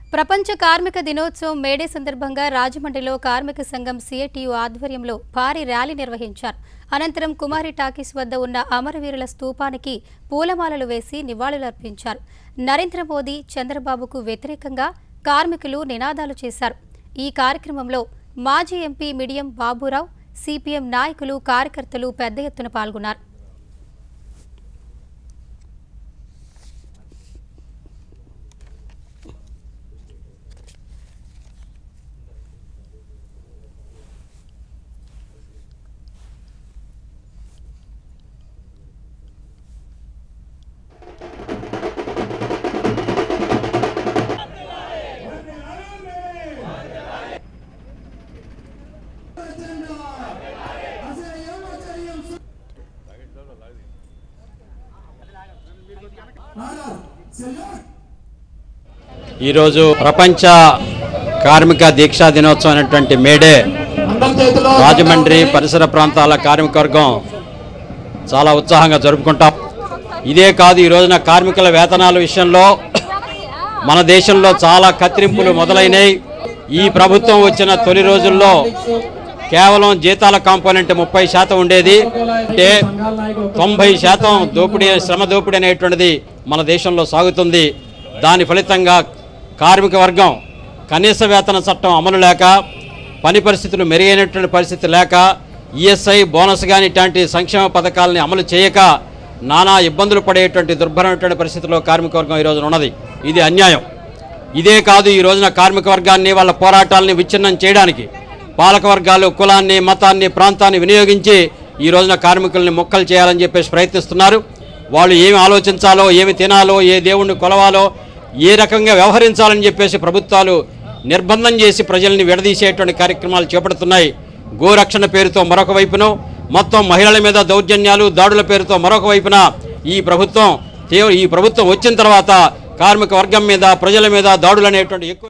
ప్రపంచ కార్మిక దినోత్సవం మేడే సందర్భంగా రాజమండ్రిలో కార్మిక సంఘం సిఐటియు ఆధ్వర్యంలో భారీ ర్యాలీ నిర్వహించారు అనంతరం కుమారి టాకీస్ వద్ద ఉన్న అమరవీరుల స్తూపానికి పూలమాలలు వేసి నివాళులర్పించారు నరేంద్ర మోదీ చంద్రబాబుకు వ్యతిరేకంగా కార్మికులు నినాదాలు చేశారు ఈ కార్యక్రమంలో మాజీ ఎంపీ మిడియం బాబురావు సిపిఎం నాయకులు కార్యకర్తలు పెద్ద ఎత్తున పాల్గొన్నారు ఈరోజు ప్రపంచ కార్మిక దీక్షా దినోత్సవం అనేటువంటి మేడే రాజమండ్రి పరిసర ప్రాంతాల కార్మిక వర్గం చాలా ఉత్సాహంగా జరుపుకుంటాం ఇదే కాదు ఈ రోజున కార్మికుల వేతనాల విషయంలో మన దేశంలో చాలా కత్తిరింపులు మొదలైనవి ఈ ప్రభుత్వం వచ్చిన తొలి రోజుల్లో కేవలం జీతాల కాంపోనెంట్ ముప్పై శాతం ఉండేది అంటే తొంభై శాతం దోపిడీ శ్రమ దోపిడీ అనేటువంటిది మన దేశంలో సాగుతుంది దాని ఫలితంగా కార్మిక వర్గం కనీస వేతన చట్టం అమలు లేక పని పరిస్థితులు మెరుగైనటువంటి పరిస్థితి లేక ఈఎస్ఐ బోనస్ కానీ ఇట్లాంటి సంక్షేమ పథకాలని అమలు చేయక నానా ఇబ్బందులు పడేటువంటి దుర్భరమైనటువంటి పరిస్థితిలో కార్మిక వర్గం ఈ రోజున ఉన్నది ఇది అన్యాయం ఇదే కాదు ఈ రోజున కార్మిక వర్గాన్ని వాళ్ళ పోరాటాలని విచ్ఛిన్నం చేయడానికి పాలక వర్గాలు కులాన్ని మతాన్ని ప్రాంతాన్ని వినియోగించి ఈ రోజున కార్మికుల్ని మొక్కలు చేయాలని చెప్పేసి ప్రయత్నిస్తున్నారు వాళ్ళు ఏమి ఆలోచించాలో ఏమి తినాలో ఏ దేవుణ్ణి కొలవాలో ఏ రకంగా వ్యవహరించాలని చెప్పేసి ప్రభుత్వాలు నిర్బంధం చేసి ప్రజల్ని విడదీసేటువంటి కార్యక్రమాలు చేపడుతున్నాయి గోరక్షణ పేరుతో మరొక వైపును మొత్తం మహిళల మీద దౌర్జన్యాలు దాడుల పేరుతో మరొక వైపున ఈ ప్రభుత్వం తీవ్ర ఈ ప్రభుత్వం వచ్చిన తర్వాత కార్మిక వర్గం మీద ప్రజల మీద దాడులు అనేటువంటి ఎక్కువ